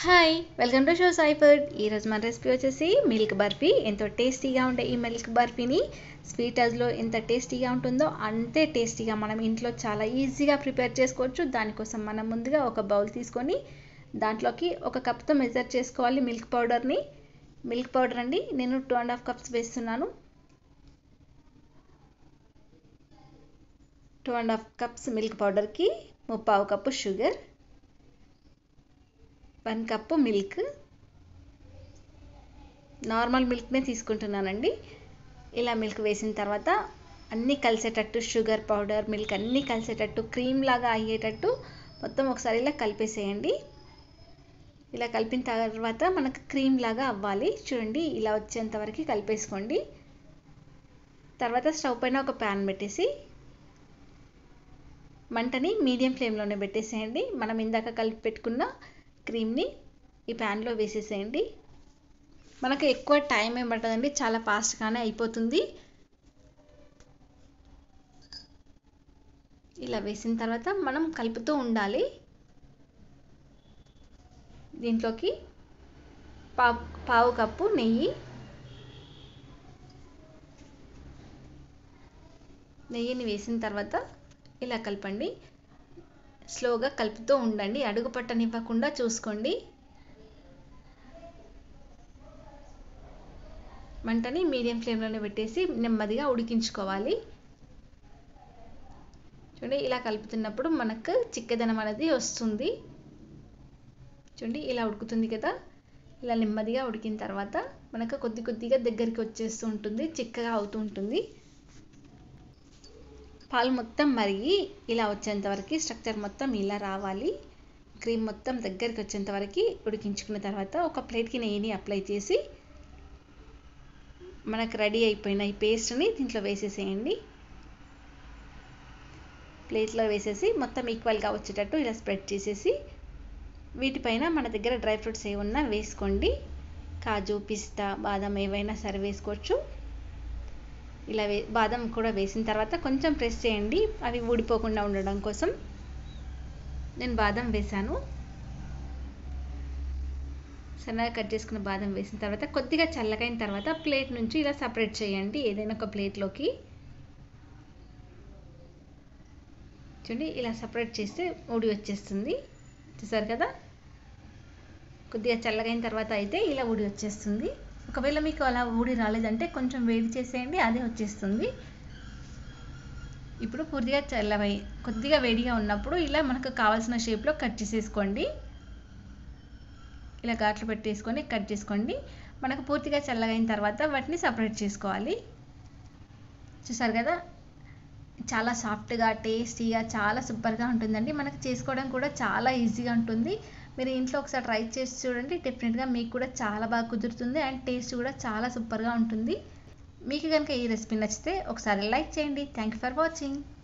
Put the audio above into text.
hi welcome to show Sai food ఈరోజు మన recipe వచ్చేసి మిల్క్ బర్ఫీ ఎంతో టేస్టీగా ఉండే ఈ మిల్క్ బర్ఫీని స్వీట్ హౌస్లో ఎంత టేస్టీగా ఉంటుందో అంతే టేస్టీగా మనం ఇంట్లో చాలా ఈజీగా ప్రిపేర్ చేసుకోవచ్చు దానికోసం మనం ముందుగా ఒక బౌల్ తీసుకొని దాంట్లోకి ఒక కప్తో మెజర్ చేసుకోవాలి మిల్క్ పౌడర్ని మిల్క్ పౌడర్ అండి నేను టూ అండ్ హాఫ్ కప్స్ వేస్తున్నాను two and half cups milk పౌడర్కి ముప్పావు cup sugar one cup milk normal మిల్క్నే తీసుకుంటున్నానండి ఇలా మిల్క్ వేసిన తర్వాత అన్నీ కలిసేటట్టు షుగర్ పౌడర్ మిల్క్ అన్నీ కలిసేటట్టు క్రీమ్ లాగా అయ్యేటట్టు మొత్తం ఒకసారి ఇలా కలిపేసేయండి ఇలా కలిపిన తర్వాత మనకు క్రీమ్ లాగా అవ్వాలి చూడండి ఇలా వచ్చేంత వరకు కలిపేసుకోండి తర్వాత స్టవ్ పైన ఒక ప్యాన్ పెట్టేసి మంటని మీడియం ఫ్లేమ్లోనే పెట్టేసేయండి మనం ఇందాక కలిపి పెట్టుకున్న క్రీమ్ని ఈ ప్యాన్లో వేసేసేయండి మనకు ఎక్కువ టైం ఏం పట్టదండి చాలా ఫాస్ట్గానే అయిపోతుంది ఇలా వేసిన తర్వాత మనం కలుపుతూ ఉండాలి దీంట్లోకి పావు పావు కప్పు నెయ్యి నెయ్యిని వేసిన తర్వాత ఇలా కలపండి స్లోగా కలుపుతూ ఉండండి అడుగు పట్టనివ్వకుండా చూసుకోండి మంటని మీడియం ఫ్లేమ్లోనే పెట్టేసి నెమ్మదిగా ఉడికించుకోవాలి చూడండి ఇలా కలుపుతున్నప్పుడు మనకు చిక్కదనం అనేది వస్తుంది చూడండి ఇలా ఉడుకుతుంది కదా ఇలా నెమ్మదిగా ఉడికిన తర్వాత మనకు కొద్ది కొద్దిగా దగ్గరికి వచ్చేస్తూ ఉంటుంది చిక్కగా అవుతూ ఉంటుంది పాలు మొత్తం మరిగి ఇలా వచ్చేంత వరకు స్ట్రక్చర్ మొత్తం ఇలా రావాలి క్రీమ్ మొత్తం దగ్గరికి వచ్చేంత వరకు ఉడికించుకున్న తర్వాత ఒక ప్లేట్కి నెయ్యిని అప్లై చేసి మనకు రెడీ అయిపోయిన ఈ పేస్ట్ని దీంట్లో వేసేసేయండి ప్లేట్లో వేసేసి మొత్తం ఈక్వల్గా వచ్చేటట్టు ఇలా స్ప్రెడ్ చేసేసి వీటిపైన మన దగ్గర డ్రై ఫ్రూట్స్ ఏమన్నా వేసుకోండి కాజు పిస్తా బాదం ఏవైనా సరే వేసుకోవచ్చు ఇలా వే బాదం కూడా వేసిన తర్వాత కొంచెం ప్రెస్ చేయండి అవి ఊడిపోకుండా ఉండడం కోసం నేను బాదం వేశాను సన్నగా కట్ చేసుకున్న బాదం వేసిన తర్వాత కొద్దిగా చల్లగైన తర్వాత ప్లేట్ నుంచి ఇలా సపరేట్ చేయండి ఏదైనా ఒక ప్లేట్లోకి చూడండి ఇలా సపరేట్ చేస్తే ఊడి వచ్చేస్తుంది చూసారు కదా కొద్దిగా చల్లగైన తర్వాత అయితే ఇలా ఊడి వచ్చేస్తుంది ఒకవేళ మీకు అలా ఊడి రాలేదంటే కొంచెం వేడి చేసేయండి అదే వచ్చేస్తుంది ఇప్పుడు పూర్తిగా చల్లవై కొద్దిగా వేడిగా ఉన్నప్పుడు ఇలా మనకు కావాల్సిన షేప్లో కట్ చేసేసుకోండి ఇలా ఘాట్లు పెట్టేసుకొని కట్ చేసుకోండి మనకు పూర్తిగా చల్లగైన తర్వాత వాటిని సపరేట్ చేసుకోవాలి చూసారు కదా చాలా సాఫ్ట్గా టేస్టీగా చాలా సూపర్గా ఉంటుందండి మనకు చేసుకోవడం కూడా చాలా ఈజీగా ఉంటుంది మీరు ఇంట్లో ఒకసారి ట్రై చేసి చూడండి డెఫినెట్గా మీకు కూడా చాలా బాగా కుదురుతుంది అండ్ టేస్ట్ కూడా చాలా సూపర్గా ఉంటుంది మీకు కనుక ఈ రెసిపీ నచ్చితే ఒకసారి లైక్ చేయండి థ్యాంక్ యూ ఫర్ వాచింగ్